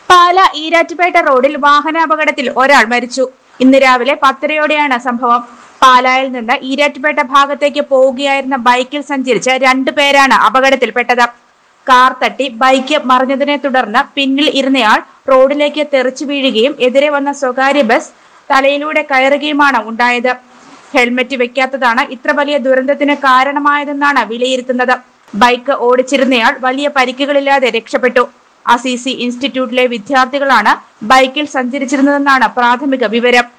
പാല ഈരാറ്റുപേട്ട റോഡിൽ വാഹനാപകടത്തിൽ ഒരാൾ മരിച്ചു ഇന്ന് രാവിലെ പത്തരയോടെയാണ് സംഭവം പാലായിൽ നിന്ന് ഈരാറ്റുപേട്ട ഭാഗത്തേക്ക് പോവുകയായിരുന്ന ബൈക്കിൽ സഞ്ചരിച്ച രണ്ടു പേരാണ് അപകടത്തിൽപ്പെട്ടത് കാർ തട്ടി ബൈക്ക് മറിഞ്ഞതിനെ തുടർന്ന് പിന്നിൽ ഇരുന്നയാൾ റോഡിലേക്ക് തെറിച്ചു വീഴുകയും എതിരെ വന്ന സ്വകാര്യ ബസ് തലയിലൂടെ കയറുകയുമാണ് ഉണ്ടായത് ഹെൽമറ്റ് വെക്കാത്തതാണ് ഇത്ര വലിയ ദുരന്തത്തിന് കാരണമായതെന്നാണ് വിലയിരുത്തുന്നത് ബൈക്ക് ഓടിച്ചിരുന്നയാൾ വലിയ പരിക്കുകളില്ലാതെ രക്ഷപ്പെട്ടു അസിസി ഇൻസ്റ്റിറ്റ്യൂട്ടിലെ വിദ്യാർത്ഥികളാണ് ബൈക്കിൽ സഞ്ചരിച്ചിരുന്നതെന്നാണ് പ്രാഥമിക വിവരം